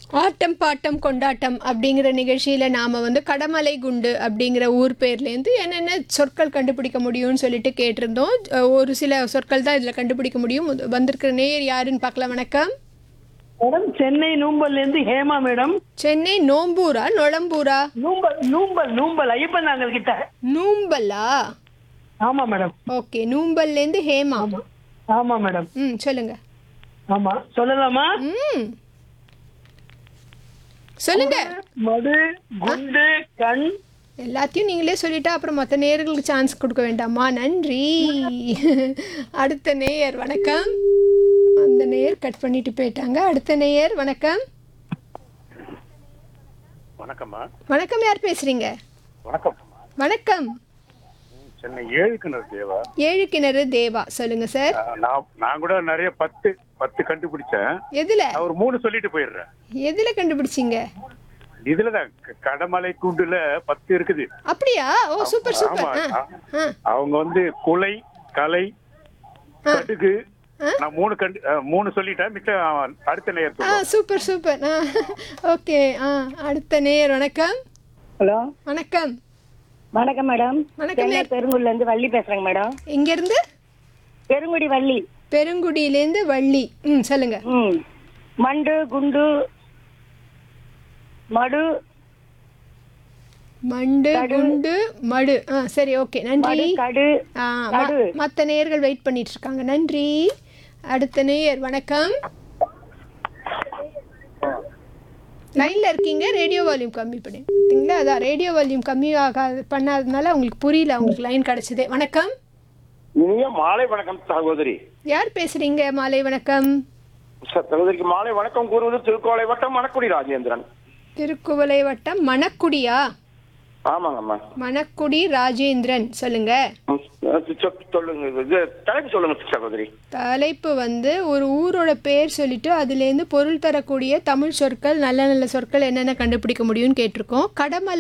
ஆட்டம் bottom கொண்டாட்டம் அப்படிங்கிற நிகழ்ச்சியில் நாம் வந்து கடமலை குண்டு அப்படிங்கிற ஊர் பேர்லேருந்து என்னென்ன சொற்கள் கண்டுபிடிக்க முடியும்னு சொல்லிட்டு கேட்டிருந்தோம் அஹ் ஒரு சில சொற்கள் தான் இதில் கண்டுபிடிக்க முடியும் முத- வந்திருக்கிற நேயர் யாருன்னு பார்க்கலாம் வணக்கம் மேடம் சென்னை நூம்பல்ல இருந்து ஹேமா மேடம் சென்னை நோம்பூரா நொளம்பூரா நூம்பல் நூம்பல் நூம்பல் ஐயப்பன் நாங்கள் கிட்ட நூம்பலா ஆமா மேடம் ஓகே நூம்பல்லேருந்து ஹேமா ஆமா மேடம் ம் சொல்லுங்க ஆமா சொல்லலாமா ம் சொல்லுங்க மது குண்டு கண் எல்லாத்தையும் நீங்களே சொல்லிட்டா அப்புறம் மற்ற நேயர்களுக்கு சான்ஸ் கொடுக்க வேண்டாமா நன்றி அடுத்த நேயர் வணக்கம் அந்த நேயர் கட் பண்ணிட்டு போயிட்டாங்க அடுத்த நேயர் வணக்கம் வணக்கம்மா வணக்கம் யார் பேசுறீங்க வணக்கம் வணக்கம் சென்னை ஏழு கிணறு தேவா ஏழு கிணறு தேவா சொல்லுங்க சார் அஹ் நான் நான் கூட நிறைய பத்து பத்து கண்டுபிடிச்சேன் எதுல நான் ஒரு மூணு சொல்லிட்டு போயிடுறேன் எதுல கண்டுபிடிச்சீங்க இதுலதான் க- கடமலை கூண்டுல பத்து இருக்குது அப்படியா ஓ சூப்பர் சூப்பர் ஆமா ஆ ஆ அவங்க வந்து குலை கலை கடுகு நான் மூணு கண்டு அஹ் மூணு சொல்லிட்டேன் மிச்சம் அவன் அடுத்த நேயர் ஆ சொல்லுவான். சூப்பர் சூப்பர் ஆ ஓகே ஆ அடுத்த நேயர் வணக்கம் ஹலோ வணக்கம் வணக்கம் மேடம் வணக்கம் சென்னை பெருங்குடில இருந்து வள்ளி பேசுறேங்க மேடம் எங்கேருந்து பெருங்குடி வள்ளி பெருங்குடியிலேருந்து வள்ளி ம் சொல்லுங்க ம் மண்டு குண்டு மடு மண்டு குண்டு மடு ஆ சரி ஓகே மடு நன்றி கடு ஆ கடு. மற்ற நேயர்கள் வெயிட் பண்ணிட்டு இருக்காங்க நன்றி அடுத்த நேயர் வணக்கம் லைன்ல இருக்கீங்க ரேடியோ வால்யூம் கம்மி பண்ணி பார்த்தீங்களா அதான் ரேடியோ வால்யூம் கம்மி ஆகாது பண்ணாததுனால உங்களுக்கு புரியல உங்களுக்கு லைன் கிடைச்சதே வணக்கம் இனிய மாலை வணக்கம் சகோதரி யார் பேசுறீங்க மாலை வணக்கம் ச- சகோதரிக்கு மாலை வணக்கம் கூறுவது திருக்கோளை வட்டம் மணக்குடி ராஜேந்திரன் திருக்குவளை வட்டம் மணக்குடியா ஆமாங்கம்மா மணக்குடி ராஜேந்திரன் சொல்லுங்க ம், சொ- சொ- சொல்லுங்க இது தலைப்பு சொல்லுங்க சகோதரி தலைப்பு வந்து ஒரு ஊரோட பேர் சொல்லிட்டு அதுலேருந்து பொருள் தரக்கூடிய தமிழ் சொற்கள் நல்ல நல்ல சொற்கள் என்னென்ன கண்டுபிடிக்க முடியும்னு கேட்டிருக்கோம் கடமலை